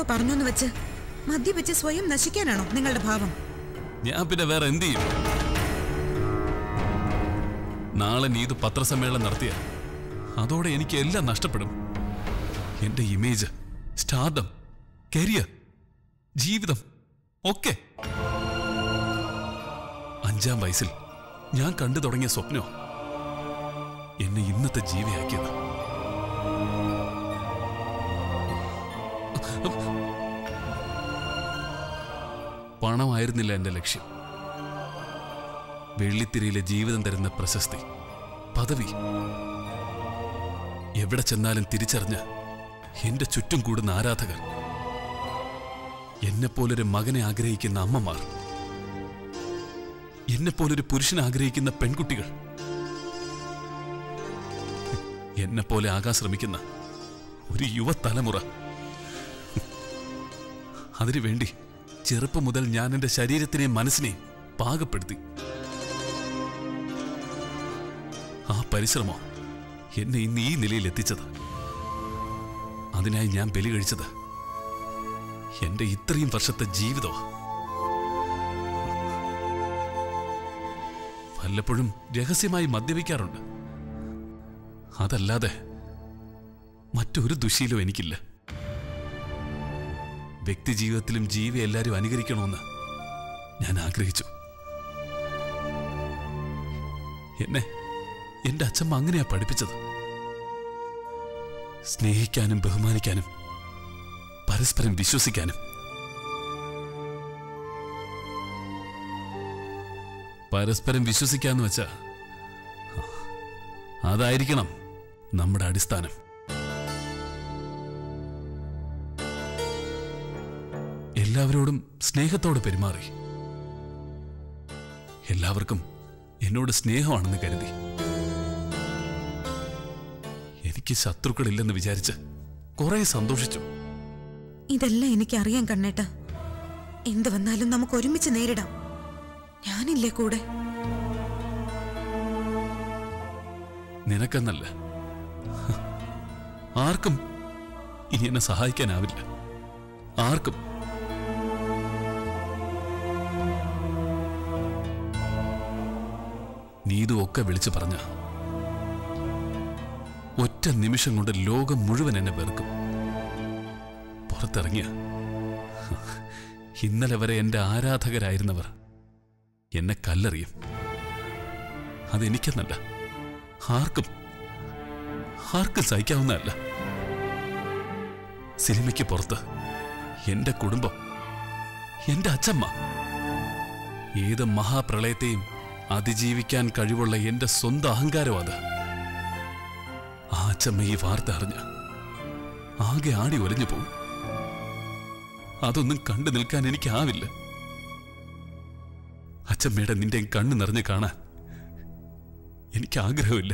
പറഞ്ഞു എന്ന് വെച്ച് മദ്യപിച്ച് സ്വയം നശിക്കാനാണോ നിങ്ങളുടെ ഭാവം ഞാൻ പിന്നെ വേറെ എന്ത് ചെയ്യും നാളെ നീതു പത്രസമ്മേളനം നടത്തിയ അതോടെ എനിക്ക് എല്ലാം നഷ്ടപ്പെടും എന്റെ ഇമേജ് സ്റ്റാർഡം കരിയർ ജീവിതം ഒക്കെ അഞ്ചാം വയസ്സിൽ ഞാൻ കണ്ടു തുടങ്ങിയ സ്വപ്നോ എന്നെ ഇന്നത്തെ ജീവിയാക്കിയത് പണമായിരുന്നില്ല എന്റെ ലക്ഷ്യം വെള്ളിത്തിരയിലെ ജീവിതം തരുന്ന പ്രശസ്തി പദവി എവിടെ ചെന്നാലും തിരിച്ചറിഞ്ഞ് എന്റെ ചുറ്റും കൂടുന്ന ആരാധകർ എന്നെപ്പോലൊരു മകനെ ആഗ്രഹിക്കുന്ന അമ്മമാർ എന്നെപ്പോലൊരു പുരുഷനെ ആഗ്രഹിക്കുന്ന പെൺകുട്ടികൾ എന്നെപ്പോലെ ആകാൻ ശ്രമിക്കുന്ന ഒരു യുവതലമുറ അതിനുവേണ്ടി ചെറുപ്പം മുതൽ ഞാൻ എന്റെ ശരീരത്തിനെയും മനസ്സിനെയും പാകപ്പെടുത്തി ആ പരിശ്രമം എന്നെ ഇന്ന് ഈ നിലയിൽ എത്തിച്ചത് അതിനായി ഞാൻ ബലി കഴിച്ചത് എന്റെ ഇത്രയും വർഷത്തെ ജീവിതമാ വല്ലപ്പോഴും രഹസ്യമായി മദ്യപിക്കാറുണ്ട് അതല്ലാതെ മറ്റൊരു ദുശീലവും എനിക്കില്ല വ്യക്തി ജീവിതത്തിലും ജീവി എല്ലാവരും അനുകരിക്കണമെന്ന് ഞാൻ ആഗ്രഹിച്ചു എന്നെ എന്റെ അച്ഛമ്മ അങ്ങനെയാ പഠിപ്പിച്ചത് സ്നേഹിക്കാനും ബഹുമാനിക്കാനും പരസ്പരം വിശ്വസിക്കാനും പരസ്പരം വിശ്വസിക്കാന്ന് വെച്ചാ അതായിരിക്കണം നമ്മുടെ അടിസ്ഥാനം എല്ലാവരോടും സ്നേഹത്തോടെ പെരുമാറി എല്ലാവർക്കും എന്നോട് സ്നേഹമാണെന്ന് കരുതി എനിക്ക് ശത്രുക്കളില്ലെന്ന് വിചാരിച്ച് കുറെ സന്തോഷിച്ചു ഇതെല്ലാം എനിക്ക് അറിയാൻ കണ്ണേട്ട എന്ത് വന്നാലും നമുക്ക് ഒരുമിച്ച് നേരിടാം ഞാനില്ലേ കൂടെ നിനക്കെന്നല്ല ആർക്കും ഇനി എന്നെ സഹായിക്കാനാവില്ല ആർക്കും നീതു ഒക്കെ വിളിച്ചു പറഞ്ഞ ഒറ്റ നിമിഷം കൊണ്ട് ലോകം മുഴുവൻ എന്നെ വെറുക്കും പുറത്തിറങ്ങിയ ഇന്നലെ വരെ എന്റെ ആരാധകരായിരുന്നവർ എന്നെ കല്ലെറിയും അതെനിക്കെന്നല്ല ആർക്കും ആർക്കും സഹിക്കാവുന്നതല്ല സിനിമയ്ക്ക് പുറത്ത് എന്റെ കുടുംബം എന്റെ അച്ഛമ്മ ഏത് മഹാപ്രളയത്തെയും അതിജീവിക്കാൻ കഴിവുള്ള എന്റെ സ്വന്തം അഹങ്കാരം അത് ആ അച്ഛമ്മ ഈ വാർത്ത അറിഞ്ഞ ആകെ ആടി ഒലിഞ്ഞു പോകും അതൊന്നും കണ്ടു നിൽക്കാൻ എനിക്കാവില്ല അച്ഛമ്മയുടെ നിന്റെ കണ്ണു നിറഞ്ഞു കാണാൻ എനിക്ക് ആഗ്രഹമില്ല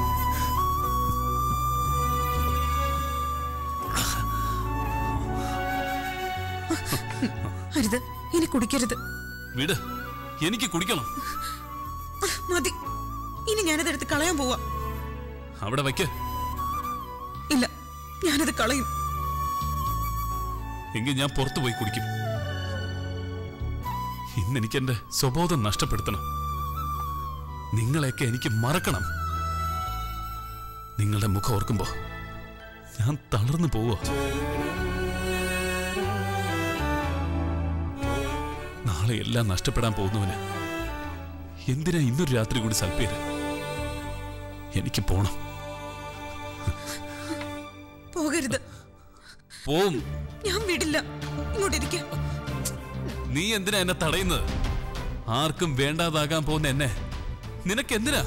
അരുത് ഇനി കുടിക്കരുത് വിട് എനിക്ക് കുടിക്കണം മതി ഇനി ഞാനതെടുത്ത് കളയാൻ പോവാ അവിടെ വയ്ക്ക് ഇല്ല ഞാനത് കളയും എങ്കിൽ ഞാൻ പുറത്തു പോയി കുടിക്കും ഇന്ന് എനിക്ക് എന്റെ സ്വബോധം നഷ്ടപ്പെടുത്തണം നിങ്ങളെയൊക്കെ എനിക്ക് മറക്കണം നിങ്ങളുടെ മുഖം ഓർക്കുമ്പോ ഞാൻ തളർന്നു പോവുക നാളെ എല്ലാം നഷ്ടപ്പെടാൻ പോകുന്നവന് എന്തിനാ ഇന്നൊരു രാത്രി കൂടി സൽപ്പേര് എനിക്ക് പോണം പോകരുത് പോവും ഞാൻ വിടില്ല ഇങ്ങോട്ടിരിക്ക നീ എന്തിനാ എന്നെ തടയുന്നത് ആർക്കും വേണ്ടാതാകാൻ പോകുന്ന എന്നെ നിനക്ക് എന്തിനാ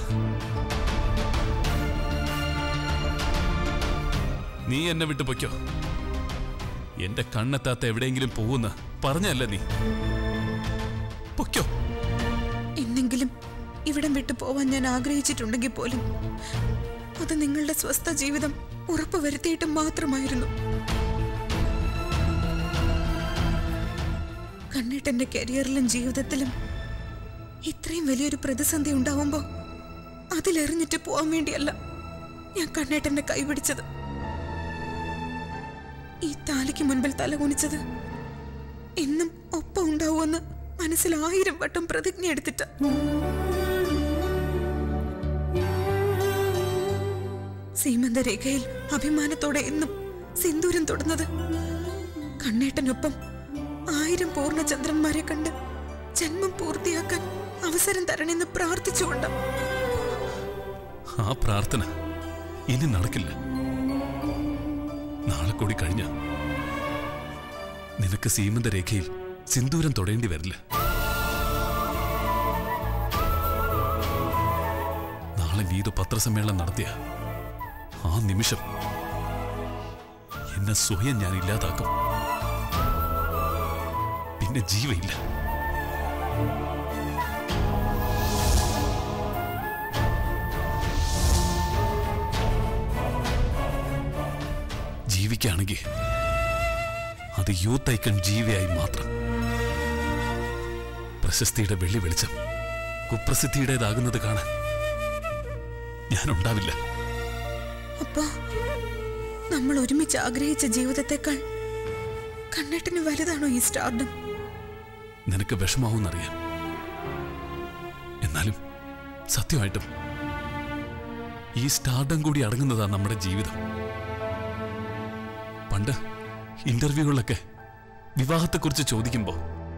നീ എന്നെ വിട്ടു പൊയ്ക്കോ എന്റെ കണ്ണെത്താത്ത എവിടെയെങ്കിലും പോകുന്ന പറഞ്ഞല്ല നീ പൊയ്ക്കോ എന്നെങ്കിലും ഇവിടം വിട്ടു പോവാൻ ഞാൻ ആഗ്രഹിച്ചിട്ടുണ്ടെങ്കിൽ പോലും അത് നിങ്ങളുടെ സ്വസ്ഥ ജീവിതം ഉറപ്പുവരുത്തിയിട്ട് മാത്രമായിരുന്നു കണ്ണേട്ടന്റെ കരിയറിലും ജീവിതത്തിലും ഇത്രയും വലിയൊരു പ്രതിസന്ധി ഉണ്ടാവുമ്പോ അതിലെറിഞ്ഞിട്ട് പോവാൻ വേണ്ടിയല്ല ഞാൻ കണ്ണേട്ടന്റെ കൈപിടിച്ചത് ഈ താലിക്ക് മുൻപിൽ തലകുനിച്ചത് എന്നും ഒപ്പം ഉണ്ടാവുമെന്ന് മനസ്സിൽ ആയിരം വട്ടം പ്രതിജ്ഞ എടുത്തിട്ട് സീമന്തരേഖയിൽ അഭിമാനത്തോടെ എന്നും സിന്ദൂരം തൊടുന്നത് കണ്ണേട്ടനൊപ്പം ആയിരം പൂർണ്ണചന്ദ്രന്മാരെ കണ്ട് ജന്മം പൂർത്തിയാക്കാൻ അവസരം തരണമെന്ന് പ്രാർത്ഥിച്ചുകൊണ്ട് ആ പ്രാർത്ഥന ഇനി നടക്കില്ല നാളെ കൂടി കഴിഞ്ഞ നിനക്ക് സീമന്ത രേഖയിൽ സിന്ദൂരം തൊടേണ്ടി വരില്ല നാളെ നീതു പത്രസമ്മേളനം നടത്തിയ ആ നിമിഷം എന്നെ സ്വയം ഞാൻ ഇല്ലാതാക്കും പിന്നെ ജീവയില്ല ജീവിക്കുകയാണെങ്കിൽ അത് യൂത്ത് ഐക്കൺ ജീവിയായി മാത്രം പ്രശസ്തിയുടെ വെള്ളി വെളിച്ചം കുപ്രസിദ്ധിയുടേതാകുന്നത് കാണാൻ ഞാൻ ഉണ്ടാവില്ല അപ്പോ നമ്മൾ ഒരുമിച്ച് ആഗ്രഹിച്ച ജീവിതത്തെക്കാൾ കണ്ണേട്ടന് വലുതാണോ ഈ സ്റ്റാർഡം നിനക്ക് വിഷമാവുമെന്നറിയാം എന്നാലും സത്യമായിട്ടും ഈ സ്റ്റാർഡം കൂടി അടങ്ങുന്നതാ നമ്മുടെ ജീവിതം പണ്ട് ഇന്റർവ്യൂകളിലൊക്കെ വിവാഹത്തെക്കുറിച്ച് ചോദിക്കുമ്പോ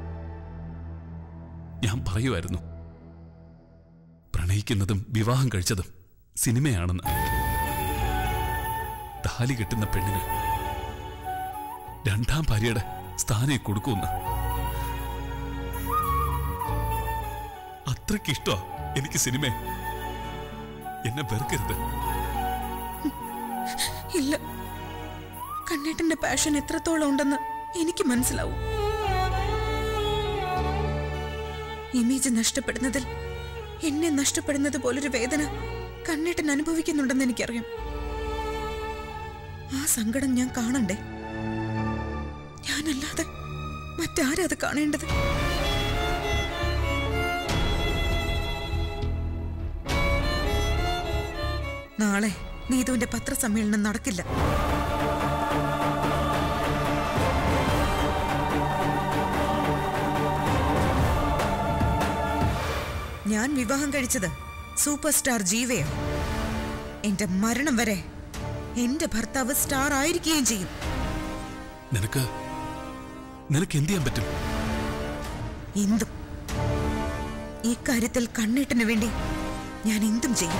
ഞാൻ പറയുമായിരുന്നു പ്രണയിക്കുന്നതും വിവാഹം കഴിച്ചതും സിനിമയാണെന്ന് താലി കെട്ടുന്ന പെണ്ണിന് രണ്ടാം ഭാര്യയുടെ സ്ഥാനം കൊടുക്കുമെന്ന് അത്രയ്ക്ക് ഇഷ്ടമാ എനിക്ക് സിനിമ എന്നെ വെറുക്കരുത് ഇല്ല കണ്ണേട്ടന്റെ പാഷൻ എത്രത്തോളം ഉണ്ടെന്ന് എനിക്ക് മനസ്സിലാവും ഇമേജ് നഷ്ടപ്പെടുന്നതിൽ എന്നെ നഷ്ടപ്പെടുന്നത് പോലൊരു വേദന കണ്ണേട്ടൻ അനുഭവിക്കുന്നുണ്ടെന്ന് എനിക്കറിയാം ആ സങ്കടം ഞാൻ കാണണ്ടേ ഞാനല്ലാതെ മറ്റാരാ അത് കാണേണ്ടത് നാളെ നീതുവിന്റെ പത്രസമ്മേളനം നടക്കില്ല ഞാൻ വിവാഹം കഴിച്ചത് സൂപ്പർ സ്റ്റാർ ജീവയോ എന്റെ മരണം വരെ എന്റെ ഭർത്താവ് സ്റ്റാർ ആയിരിക്കുകയും ചെയ്യും നിനക്ക് നിനക്ക് എന്ത് ചെയ്യാൻ പറ്റും എന്തും ഈ കാര്യത്തിൽ കണ്ണേട്ടന് വേണ്ടി ഞാൻ എന്തും ചെയ്യും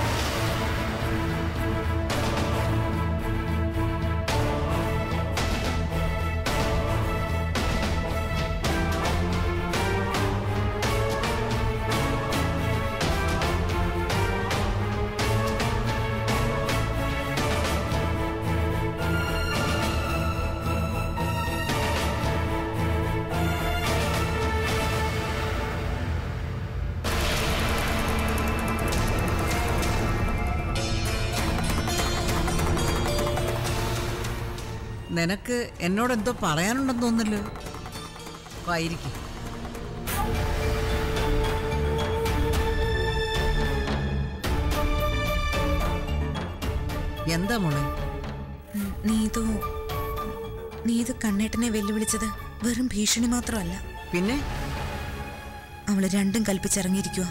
നിനക്ക് എന്നോട് എന്തോ പറയാനുണ്ടെന്ന് തോന്നല്ലോ ആയിരിക്കും എന്താ മോളെ ഉം, നീതു നീതു കണ്ണേട്ടനെ വെല്ലുവിളിച്ചത് വെറും ഭീഷണി മാത്രമല്ല പിന്നെ അവള് രണ്ടും കൽപ്പിച്ചിറങ്ങിയിരിക്കുക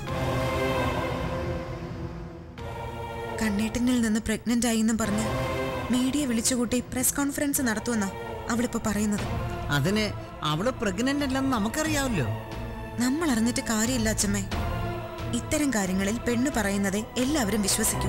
കണ്ണേട്ടനിൽ നിന്ന് പ്രഗ്നന്റ് ആയി എന്നും പറഞ്ഞ് മീഡിയ വിളിച്ചുകൂട്ടി പ്രസ് കോൺഫറൻസ് നടത്തുമെന്നാ അവളിപ്പോ പറയുന്നത് അതിന് അവള് പ്രഗ്നന്റ് അല്ലെന്ന് നമുക്കറിയാമല്ലോ നമ്മൾ അറിഞ്ഞിട്ട് കാര്യമില്ല അച്ഛമ്മേ ഇത്തരം കാര്യങ്ങളിൽ പെണ്ണ് പറയുന്നതേ എല്ലാവരും വിശ്വസിക്കൂ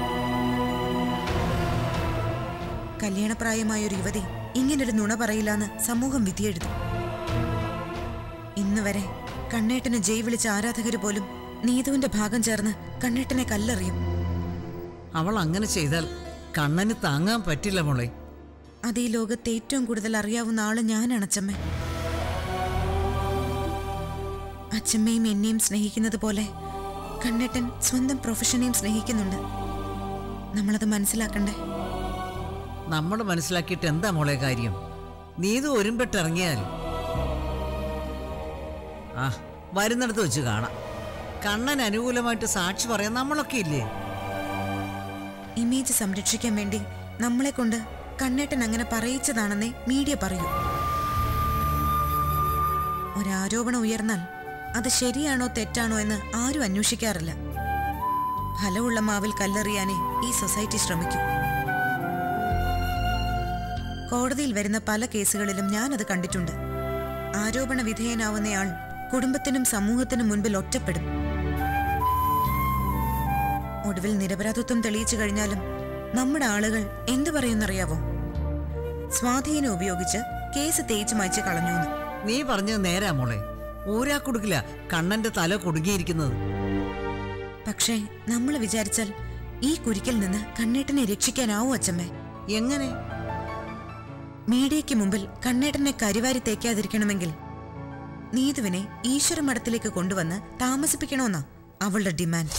കല്യാണപ്രായമായ ഒരു യുവതി ഇങ്ങനൊരു നുണ പറയില്ലാന്ന് സമൂഹം വിധിയെഴുതും ഇന്ന് വരെ കണ്ണേട്ടന് ജയ് വിളിച്ച ആരാധകര് പോലും നീതുവിന്റെ ഭാഗം ചേർന്ന് കണ്ണേട്ടനെ കല്ലെറിയും അവൾ അങ്ങനെ ചെയ്താൽ കണ്ണന് താങ്ങാൻ പറ്റില്ല മോളെ അത് ഈ ലോകത്ത് ഏറ്റവും കൂടുതൽ അറിയാവുന്ന ആള് ഞാനാണ് അച്ചമ്മ അച്ചമ്മയും എന്നെയും സ്നേഹിക്കുന്നത് പോലെ കണ്ണേട്ടൻ സ്വന്തം പ്രൊഫഷനെയും സ്നേഹിക്കുന്നുണ്ട് നമ്മളത് മനസ്സിലാക്കണ്ടേ നമ്മൾ മനസ്സിലാക്കിയിട്ട് എന്താ മോളെ കാര്യം നീ ഇത് ഒരുമ്പെട്ടിറങ്ങിയാൽ ആ വരുന്നിടത്ത് വെച്ച് കാണാം കണ്ണൻ അനുകൂലമായിട്ട് സാക്ഷി പറയാൻ നമ്മളൊക്കെ ഇല്ലേ ഇമേജ് സംരക്ഷിക്കാൻ വേണ്ടി നമ്മളെ കൊണ്ട് കണ്ണേട്ടൻ അങ്ങനെ പറയിച്ചതാണെന്നേ മീഡിയ പറയൂ ഒരാരോപണം ഉയർന്നാൽ അത് ശരിയാണോ തെറ്റാണോ എന്ന് ആരും അന്വേഷിക്കാറില്ല ഫലമുള്ള മാവിൽ കല്ലെറിയാനേ ഈ സൊസൈറ്റി ശ്രമിക്കും കോടതിയിൽ വരുന്ന പല കേസുകളിലും ഞാനത് കണ്ടിട്ടുണ്ട് ആരോപണ വിധേയനാവുന്നയാൾ കുടുംബത്തിനും സമൂഹത്തിനും മുൻപിൽ ഒറ്റപ്പെടും ഒടുവിൽ നിരപരാധിത്വം തെളിയിച്ചു കഴിഞ്ഞാലും നമ്മുടെ ആളുകൾ എന്തു പറയുന്നറിയാവോ സ്വാധീനം ഉപയോഗിച്ച് കേസ് തേച്ചു മായ്ച്ച് കളഞ്ഞു എന്ന്. നീ പറഞ്ഞത് നേരാ മോളെ ഊരാ കുടുക്കില്ല കണ്ണന്റെ തല കുടുങ്ങിയിരിക്കുന്നത് പക്ഷേ നമ്മൾ വിചാരിച്ചാൽ ഈ കുരിക്കിൽ നിന്ന് കണ്ണേട്ടനെ രക്ഷിക്കാനാവോ അച്ചമ്മേ എങ്ങനെ മീഡിയയ്ക്ക് മുമ്പിൽ കണ്ണേട്ടനെ കരിവാരി തേക്കാതിരിക്കണമെങ്കിൽ നീതുവിനെ ഈശ്വര മഠത്തിലേക്ക് കൊണ്ടുവന്ന് താമസിപ്പിക്കണമെന്നാ അവളുടെ ഡിമാൻഡ്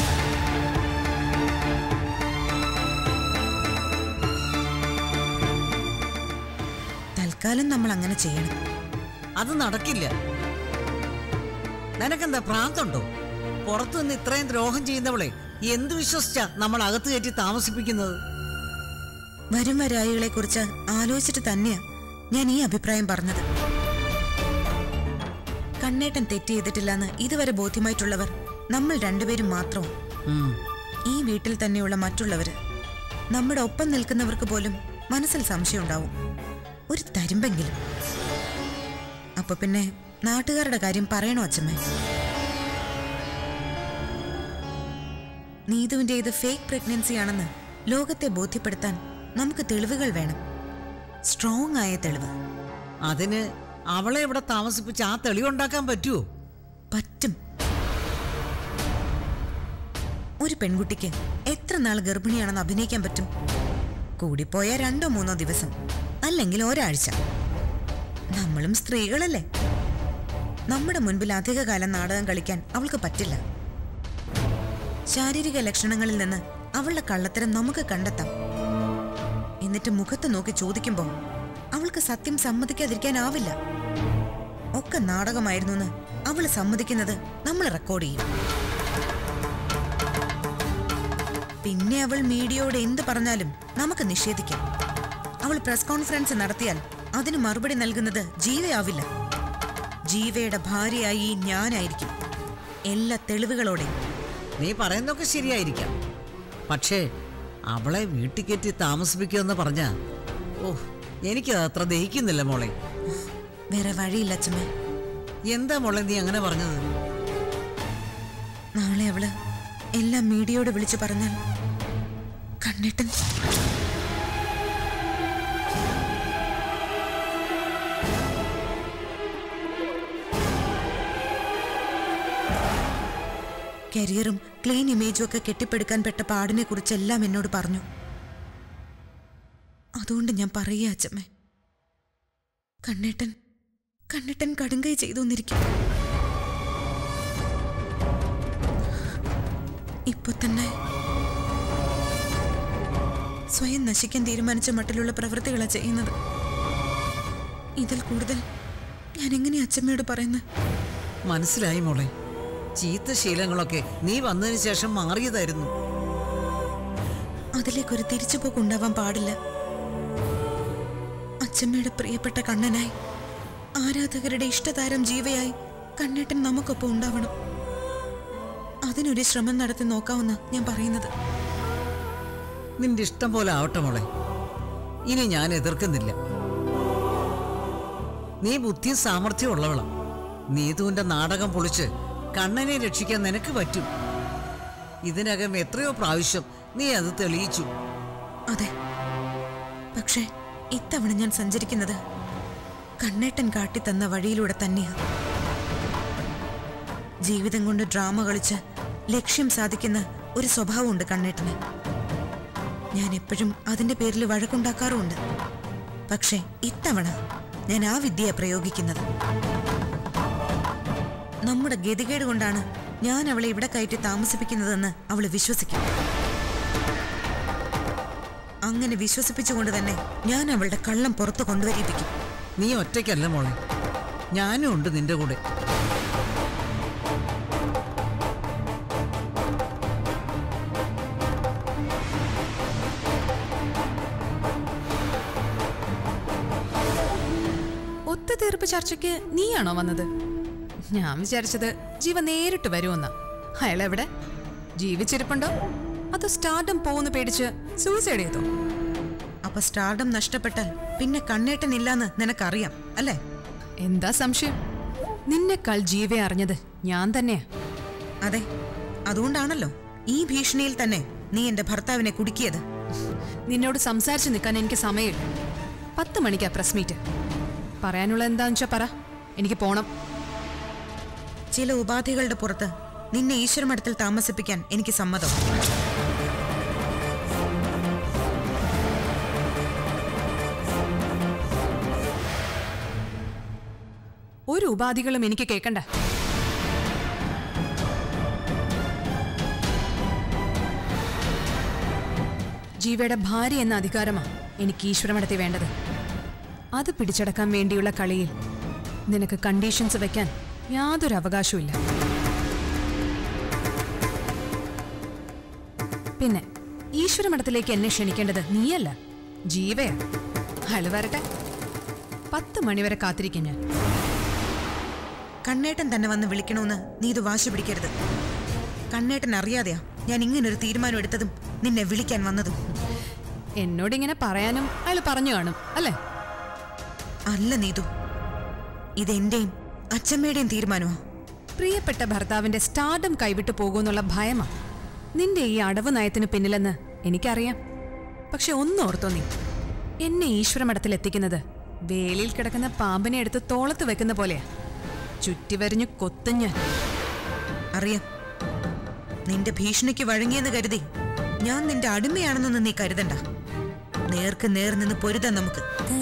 തൽക്കാലം നമ്മൾ അങ്ങനെ ചെയ്യണം അത് നടക്കില്ല നിനക്കെന്താ ഭ്രാന്തുണ്ടോ പുറത്തു നിന്ന് ഇത്രയും ദ്രോഹം ചെയ്യുന്നവളെ എന്ത് വിശ്വസിച്ചാ നമ്മൾ അകത്ത് കയറ്റി താമസിപ്പിക്കുന്നത് വരും വരായികളെ കുറിച്ച് ആലോചിച്ചിട്ട് തന്നെയാ ഞാൻ ഈ അഭിപ്രായം പറഞ്ഞത് കണ്ണേട്ടൻ തെറ്റ് ചെയ്തിട്ടില്ലെന്ന് ഇതുവരെ ബോധ്യമായിട്ടുള്ളവർ നമ്മൾ രണ്ടുപേരും മാത്രവും ഉം. ഈ വീട്ടിൽ തന്നെയുള്ള മറ്റുള്ളവര് നമ്മുടെ ഒപ്പം നിൽക്കുന്നവർക്ക് പോലും മനസ്സിൽ സംശയം ഉണ്ടാവും ഒരു തരുമ്പെങ്കിലും അപ്പൊ പിന്നെ നാട്ടുകാരുടെ കാര്യം പറയണോ അച്ഛമ്മേ നീതുവിന്റെ ഇത് ഫേക്ക് പ്രഗ്നൻസി ആണെന്ന് ലോകത്തെ ബോധ്യപ്പെടുത്താൻ നമുക്ക് തെളിവുകൾ വേണം സ്ട്രോങ് ആയ തെളിവ് അതിന് അവളെ ഇവിടെ താമസിപ്പിച്ച് ആ തെളിവുണ്ടാക്കാൻ പറ്റുമോ പറ്റും ഒരു പെൺകുട്ടിക്ക് എത്ര നാൾ ഗർഭിണിയാണെന്ന് അഭിനയിക്കാൻ പറ്റും കൂടിപ്പോയ രണ്ടോ മൂന്നോ ദിവസം അല്ലെങ്കിൽ ഒരാഴ്ച നമ്മളും സ്ത്രീകളല്ലേ നമ്മുടെ മുൻപിൽ അധികകാലം നാടകം കളിക്കാൻ അവൾക്ക് പറ്റില്ല ശാരീരിക ലക്ഷണങ്ങളിൽ നിന്ന് അവളുടെ കള്ളത്തരം നമുക്ക് കണ്ടെത്താം എന്നിട്ട് മുഖത്ത് നോക്കി ചോദിക്കുമ്പോൾ അവൾക്ക് സത്യം സമ്മതിക്കാതിരിക്കാനാവില്ല ഒക്കെ നാടകമായിരുന്നു എന്ന് അവള് സമ്മതിക്കുന്നത് നമ്മൾ റെക്കോർഡ് ചെയ്യും പിന്നെ അവൾ മീഡിയയോട് എന്ത് പറഞ്ഞാലും നമുക്ക് നിഷേധിക്കാം അവൾ പ്രസ് കോൺഫറൻസ് നടത്തിയാൽ അതിന് മറുപടി നൽകുന്നത് ജീവയാവില്ല ജീവയുടെ ഭാര്യയായി ഞാനായിരിക്കും എല്ലാ തെളിവുകളോടെയും നീ പറയുന്നതൊക്കെ ശരിയായിരിക്കാം പക്ഷേ അവളെ വീട്ടിൽ കയറ്റി താമസിപ്പിക്കുമെന്ന് പറഞ്ഞ ഓ എനിക്കത് അത്ര ദഹിക്കുന്നില്ല മോളെ വേറെ വഴിയില്ല അച്ഛമ്മേ എന്താ മോളെ നീ അങ്ങനെ പറഞ്ഞത് നാളെ അവള് എല്ലാം മീഡിയയോട് വിളിച്ചു പറഞ്ഞാൽ കണ്ണിട്ടൻ കരിയറും ക്ലീൻ ഇമേജും ഒക്കെ കെട്ടിപ്പടുക്കാൻ പെട്ട പാടിനെ കുറിച്ചെല്ലാം എന്നോട് പറഞ്ഞു അതുകൊണ്ട് ഞാൻ പറയുക അച്ഛമ്മേ കണ്ണേട്ടൻ കണ്ണേട്ടൻ കടുങ്കൈ ചെയ്തു വന്നിരിക്കും ഇപ്പൊ തന്നെ സ്വയം നശിക്കാൻ തീരുമാനിച്ച മട്ടിലുള്ള പ്രവൃത്തികളാ ചെയ്യുന്നത് ഇതിൽ കൂടുതൽ ഞാൻ എങ്ങനെയാ അച്ഛമ്മയോട് പറയുന്നത് മനസ്സിലായി മോളെ ചീത്ത ശീലങ്ങളൊക്കെ നീ വന്നതിന് ശേഷം മാറിയതായിരുന്നു അതിലേക്കൊരു തിരിച്ചുപോക്ക് ഉണ്ടാവാൻ പാടില്ല അച്ഛമ്മയുടെ പ്രിയപ്പെട്ട കണ്ണനായി ആരാധകരുടെ ഇഷ്ടതാരം ജീവയായി കണ്ണേട്ടൻ നമുക്കൊപ്പം ഉണ്ടാവണം അതിനൊരു ശ്രമം നടത്തി നോക്കാമെന്ന ഞാൻ പറയുന്നത് നിന്റെ ഇഷ്ടം പോലെ ആവട്ടെ മോളെ ഇനി ഞാൻ എതിർക്കുന്നില്ല നീ ബുദ്ധിയും സാമർഥ്യം ഉള്ളവളാ നീതുവിന്റെ നാടകം പൊളിച്ച് കണ്ണനെ രക്ഷിക്കാൻ നിനക്ക് പറ്റും ഇതിനകം എത്രയോ പ്രാവശ്യം നീ അത് തെളിയിച്ചു അതെ പക്ഷേ ഇത്തവണ ഞാൻ സഞ്ചരിക്കുന്നത് കണ്ണേട്ടൻ കാട്ടിത്തന്ന വഴിയിലൂടെ തന്നെയാ ജീവിതം കൊണ്ട് ഡ്രാമ കളിച്ച് ലക്ഷ്യം സാധിക്കുന്ന ഒരു സ്വഭാവമുണ്ട് കണ്ണേട്ടന് ഞാൻ എപ്പോഴും അതിന്റെ പേരിൽ വഴക്കുണ്ടാക്കാറുമുണ്ട് പക്ഷേ ഇത്തവണ ഞാൻ ആ വിദ്യ പ്രയോഗിക്കുന്നത് നമ്മുടെ ഗതികേട് കൊണ്ടാണ് ഞാൻ അവളെ ഇവിടെ കയറ്റി താമസിപ്പിക്കുന്നതെന്ന് അവൾ വിശ്വസിക്കും അങ്ങനെ വിശ്വസിപ്പിച്ചുകൊണ്ട് തന്നെ ഞാൻ അവളുടെ കള്ളം പുറത്തു കൊണ്ടുവരിപ്പിക്കും നീ ഒറ്റയ്ക്കല്ല മോളെ ഞാനും ഉണ്ട് നിന്റെ കൂടെ ഒത്തുതീർപ്പ് ചർച്ചയ്ക്ക് നീയാണോ വന്നത് ഞാൻ വിചാരിച്ചത് ജീവ നേരിട്ട് വരുമെന്ന അയാൾ എവിടെ ജീവിച്ചിരിപ്പുണ്ടോ അതോ സ്റ്റാർഡം പോകുന്ന പേടിച്ച് സൂസൈഡ് ചെയ്തോ അപ്പൊ സ്റ്റാർഡം നഷ്ടപ്പെട്ടാൽ പിന്നെ കണ്ണേട്ടനില്ലാന്ന് നിനക്കറിയാം അല്ലേ എന്താ സംശയം നിന്നെക്കാൾ ജീവയെ അറിഞ്ഞത് ഞാൻ തന്നെയാ അതെ അതുകൊണ്ടാണല്ലോ ഈ ഭീഷണിയിൽ തന്നെ നീ എന്റെ ഭർത്താവിനെ കുടുക്കിയത് നിന്നോട് സംസാരിച്ച് നിൽക്കാൻ എനിക്ക് സമയമില്ല പത്ത് മണിക്കാ പ്രസ് മീറ്റ് പറയാനുള്ള എന്താന്ന് വെച്ചാ പറ എനിക്ക് പോണം ചില ഉപാധികളുടെ പുറത്ത് നിന്നെ ഈശ്വരമഠത്തിൽ താമസിപ്പിക്കാൻ എനിക്ക് സമ്മതം ഒരു ഉപാധികളും എനിക്ക് കേൾക്കണ്ട ജീവയുടെ ഭാര്യ എന്ന അധികാരമാ എനിക്ക് ഈശ്വരമടത്തി വേണ്ടത് അത് പിടിച്ചടക്കാൻ വേണ്ടിയുള്ള കളിയിൽ നിനക്ക് കണ്ടീഷൻസ് വെക്കാൻ യാതൊരു അവകാശവും പിന്നെ ഈശ്വരമഠത്തിലേക്ക് എന്നെ ക്ഷണിക്കേണ്ടത് നീയല്ല ജീവയാ അയാൾ വരട്ടെ പത്ത് മണിവരെ കാത്തിരിക്കും ഞാൻ കണ്ണേട്ടൻ തന്നെ വന്ന് വിളിക്കണമെന്ന് നീ ഇത് വാശി പിടിക്കരുത് കണ്ണേട്ടൻ അറിയാതെയാ ഞാൻ ഇങ്ങനൊരു തീരുമാനം എടുത്തതും നിന്നെ വിളിക്കാൻ വന്നതും എന്നോടിങ്ങനെ പറയാനും അയാൾ പറഞ്ഞു കാണും അല്ലേ അല്ല നീതു ഇതെന്റെയും അച്ഛമ്മയുടെയും തീരുമാനമാ പ്രിയപ്പെട്ട ഭർത്താവിന്റെ സ്റ്റാർഡം കൈവിട്ടു പോകുമെന്നുള്ള ഭയമാ നിന്റെ ഈ അടവ് നയത്തിന് പിന്നിലെന്ന് എനിക്കറിയാം പക്ഷെ ഒന്നോർത്തോ നീ എന്നെ ഈശ്വരമഠത്തിൽ എത്തിക്കുന്നത് വേലിയിൽ കിടക്കുന്ന പാമ്പിനെ എടുത്ത് തോളത്ത് വെക്കുന്ന പോലെയാ ചുറ്റിവരിഞ്ഞു കൊത്തും ഞാൻ അറിയാം നിന്റെ ഭീഷണിക്ക് വഴങ്ങിയെന്ന് കരുതി ഞാൻ നിന്റെ അടിമയാണെന്നൊന്നും നീ കരുതണ്ട നേർക്ക് നേർ നിന്ന് പൊരുതാൻ നമുക്ക്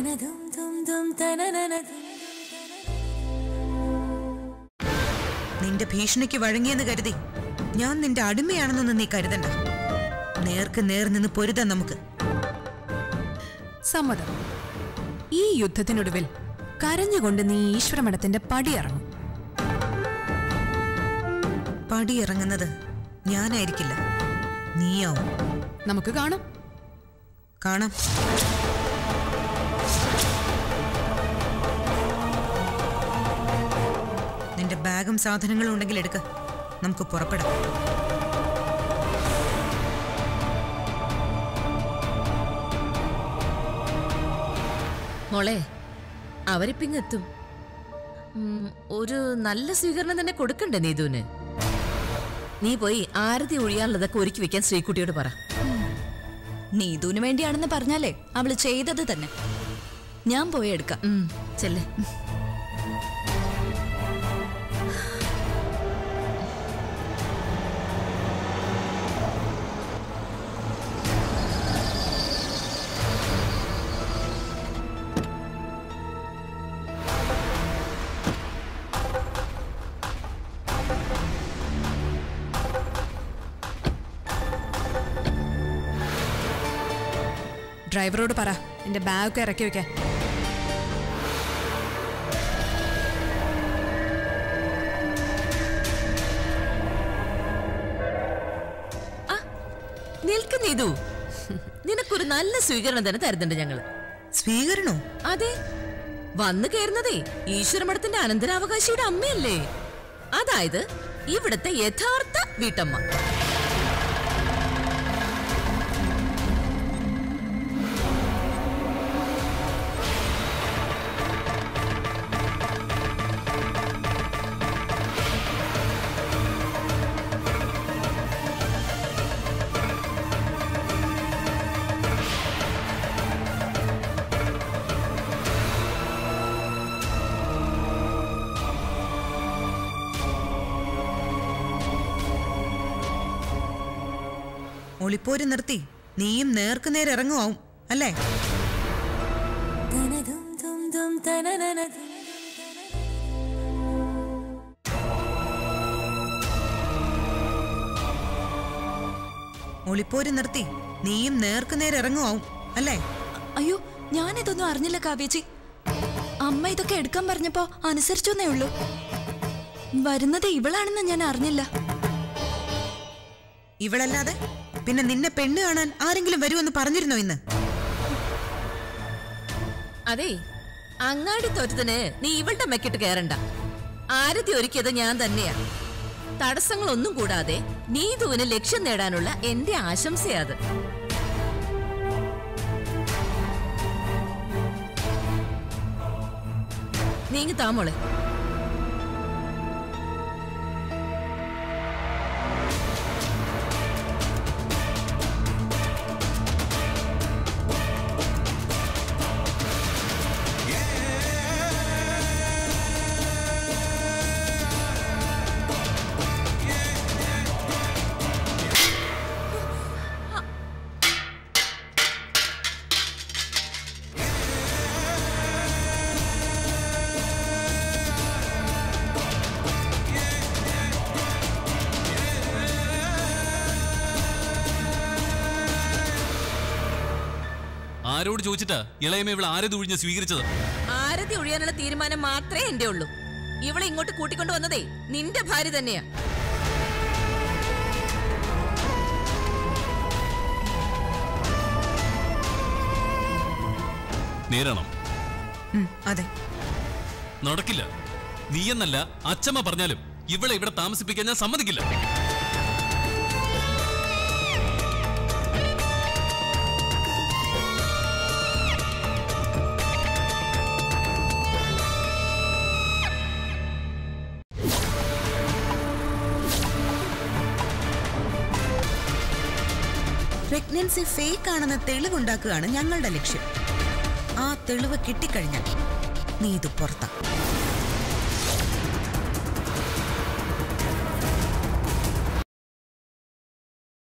നിന്റെ ഭീഷണിക്ക് വഴങ്ങിയെന്ന് കരുതി ഞാൻ നിന്റെ അടിമയാണെന്നൊന്നും നീ കരുതണ്ട നേർക്ക് നേർ നിന്ന് പൊരുതാൻ നമുക്ക് സമ്മതം ഈ യുദ്ധത്തിനൊടുവിൽ കരഞ്ഞുകൊണ്ട് നീ ഈശ്വരമഠത്തിന്റെ പടിയിറങ്ങും പടിയിറങ്ങുന്നത് ഞാനായിരിക്കില്ല നീയാവും നമുക്ക് കാണാം കാണാം നിന്റെ ബാഗും സാധനങ്ങളും ഉണ്ടെങ്കിൽ എടുക്ക നമുക്ക് പുറപ്പെടാം മോളെ അവരിപ്പിങ്ങെത്തും ഉം, ഒരു നല്ല സ്വീകരണം തന്നെ കൊടുക്കണ്ടേ നീതുവിന് നീ പോയി ആരതി ഒഴിയാനുള്ളതൊക്കെ ഒരുക്കി വെക്കാൻ ശ്രീകുട്ടിയോട് പറ നീതുവിന് വേണ്ടിയാണെന്ന് പറഞ്ഞാലേ അവള് ചെയ്തത് തന്നെ ഞാൻ പോയി എടുക്കാം ഉം, ചെല്ല് ഡ്രൈവറോട് പറ എന്റെ ബാഗൊക്കെ ഇറക്കി വെക്കാൻ നിൽക്ക് നീതു നിനക്കൊരു നല്ല സ്വീകരണം തന്നെ തരുന്നുണ്ട് ഞങ്ങള് സ്വീകരണോ അതെ വന്നു കയറുന്നതേ ഈശ്വരമഠത്തിന്റെ അനന്തരാവകാശിയുടെ അമ്മയല്ലേ അതായത് ഇവിടത്തെ യഥാർത്ഥ വീട്ടമ്മ ഒളിപ്പോര് നിർത്തി നീയും നേർക്ക് നേരെ ഇറങ്ങുവാവും അല്ലേ ഒളിപ്പോര് നിർത്തി നീയും നേർക്ക് നേരെ ഇറങ്ങുവാവും അല്ലേ അയ്യോ ഞാനിതൊന്നും അറിഞ്ഞില്ല കാവ്യച്ചി അമ്മ ഇതൊക്കെ എടുക്കാൻ പറഞ്ഞപ്പോ അനുസരിച്ചെന്നേ ഉള്ളൂ വരുന്നത് ഇവളാണെന്ന് ഞാൻ അറിഞ്ഞില്ല ഇവളല്ലാതെ പിന്നെ നിന്നെ പെണ്ണ് കാണാൻ ആരെങ്കിലും വരുമെന്ന് പറഞ്ഞിരുന്നോ ഇന്ന് അതെ അങ്ങാടി തോറ്റത്തിന് നീ ഇവളുടെ മെക്കിട്ട് കയറണ്ട ആരതി ഒരുക്കിയത് ഞാൻ തന്നെയാ തടസ്സങ്ങളൊന്നും കൂടാതെ നീതുവിന് ലക്ഷ്യം നേടാനുള്ള എന്റെ ആശംസയാ അത് നീങ്ങി താമോളെ ആരോട് ചോദിച്ചിട്ടാ ഇളയമ ഇവിടെ ആരത് ഒഴിഞ്ഞ് സ്വീകരിച്ചത് ആരതി ഒഴിയാനുള്ള തീരുമാനം മാത്രമേ എന്റെ ഉള്ളൂ ഇവളെ ഇങ്ങോട്ട് കൂട്ടിക്കൊണ്ടു വന്നതേ നിന്റെ ഭാര്യ തന്നെയാ നേരണം ഉം, അതെ നടക്കില്ല നീയെന്നല്ല അച്ചമ്മ പറഞ്ഞാലും ഇവളെ ഇവിടെ താമസിപ്പിക്കാൻ ഞാൻ സമ്മതിക്കില്ല പ്രഗ്നൻസി ഫേക്ക് ആണെന്ന് തെളിവുണ്ടാക്കുകയാണ് ഞങ്ങളുടെ ലക്ഷ്യം ആ തെളിവ് കിട്ടിക്കഴിഞ്ഞാൽ നീ ഇത് പുറത്താ